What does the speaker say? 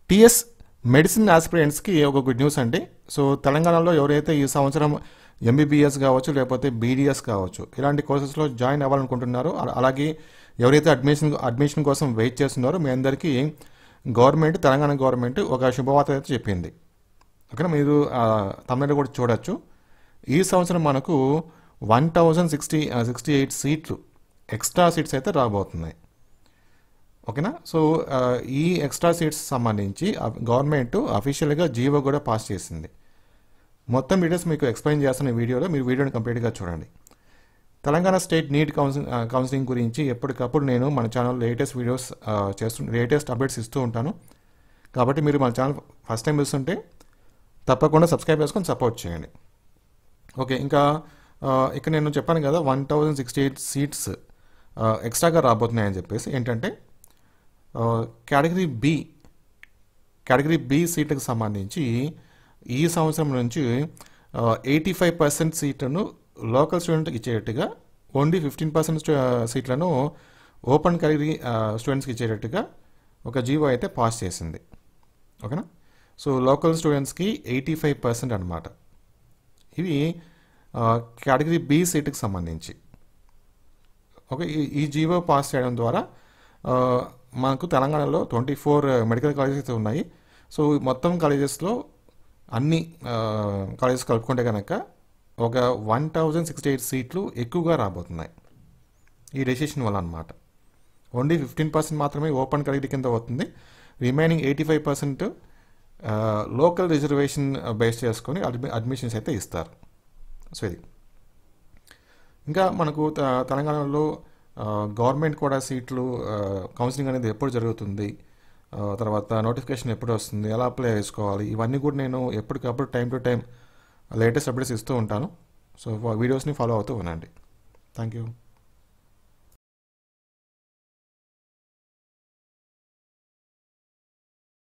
TS medicine ఆస్పిరెంట్స్కి ఒక good news అండి so తెలంగాణలో ఎవరైతే ఈ సంవత్సరం ఎంబీబీఎస్ కావచ్చు లేకపోతే బీడీఎస్ కావచ్చు ఇలాంటి కోర్సెస్లో జాయిన్ అవ్వాలనుకుంటున్నారో అలా- అలాగే ఎవరైతే అడ్మిషన్ అడ్మిషన్ కోసం వెయిట్ చేస్తున్నారో మీ అందరికీ గవర్నమెంట్ తెలంగాణ గవర్నమెంట్ ఒక శుభవార్త అయితే చెప్పింది ఓకేనా మీరు తమిళ కూడా చూడొచ్చు ఈ సంవత్సరం మనకు one thousand sixty sixty eight సీట్లు ఎక్స్ట్రా సీట్స్ అయితే రాబోతున్నాయి ఓకేనా సో ఆ, ఈ ఎక్స్ట్రా సీట్స్ సంబంధించి గవర్నమెంట్ అఫీషియల్గా జీవో కూడా పాస్ చేసింది మొత్తం డీటెయిల్స్ మీకు ఎక్స్ప్లెయిన్ చేస్తున్న ఈ వీడియోలో మీరు వీడియోని కంప్లీట్గా చూడండి తెలంగాణ స్టేట్ నీట్ కౌన్సిల్ ఆ, కౌన్సిలింగ్ గురించి ఎప్పటికప్పుడు నేను మన ఛానల్ లేటెస్ట్ వీడియోస్ ఆ, చేస్తు లేటెస్ట్ అప్డేట్స్ ఇస్తూ ఉంటాను కాబట్టి మీరు మన ఛానల్ ఫస్ట్ టైం చూస్తుంటే తప్పకుండా సబ్స్క్రైబ్ చేసుకొని సపోర్ట్ చేయండి ఓకే ఇంకా ఆ, ఇక్కడ నేను చెప్పాను కదా one thousand sixty eight seats ఎక్స్ట్రాగా రాబోతున్నాయని చెప్పేసి ఏంటంటే కేటగిరీ బి కేటగిరీ బి సీట్లకు సంబంధించి ఈ సంవత్సరం నుంచి ఎయిటీ ఫైవ్ పర్సెంట్ సీట్లను లోకల్ స్టూడెంట్కి ఇచ్చేటట్టుగా ఓన్లీ ఫిఫ్టీన్ పర్సెంట్ సీట్లను ఓపెన్ కేటగిరీ స్టూడెంట్స్కి ఇచ్చేటట్టుగా ఒక జీవో అయితే పాస్ చేసింది ఓకేనా సో లోకల్ స్టూడెంట్స్కి ఎయిటీ ఫైవ్ పర్సెంట్ అనమాట ఇవి కేటగిరీ బి సీట్కి సంబంధించి ఓకే ఈ ఈ జీవో పాస్ చేయడం ద్వారా ఆ, మనకు తెలంగాణలో ట్వంటీ ఫోర్ మెడికల్ కాలేజెస్ ఉన్నాయి సో ఈ మొత్తం కాలేజెస్లో అన్ని కాలేజెస్ కలుపుకుంటే కనుక ఒక వన్ థౌజండ్ సిక్స్టీ ఎయిట్ సీట్లు ఎక్కువగా రాబోతున్నాయి ఈ డెసిషన్ వల్ల అనమాట ఓన్లీ ఫిఫ్టీన్ పర్సెంట్ మాత్రమే ఓపెన్ కేటగిరీ కింద అవుతుంది remaining eighty five percent local reservation base చేసుకొని అడ్మి అడ్మిషన్స్ అయితే ఇస్తారు సో ఇది ఇంకా మనకు త- తెలంగాణలో ఆ, గవర్నమెంట్ కూడా సీట్లు ఆ, కౌన్సిలింగ్ అనేది ఎప్పుడు జరుగుతుంది ఆ, తర్వాత నోటిఫికేషన్ ఎప్పుడు వస్తుంది ఎలా అప్లై చేసుకోవాలి ఇవన్నీ కూడా నేను ఎప్పటికప్పుడు time to time latest updates ఇస్తూ ఉంటాను సో వీడియోస్ని ఫాలో అవుతూ ఉండండి థ్యాంక్ యూ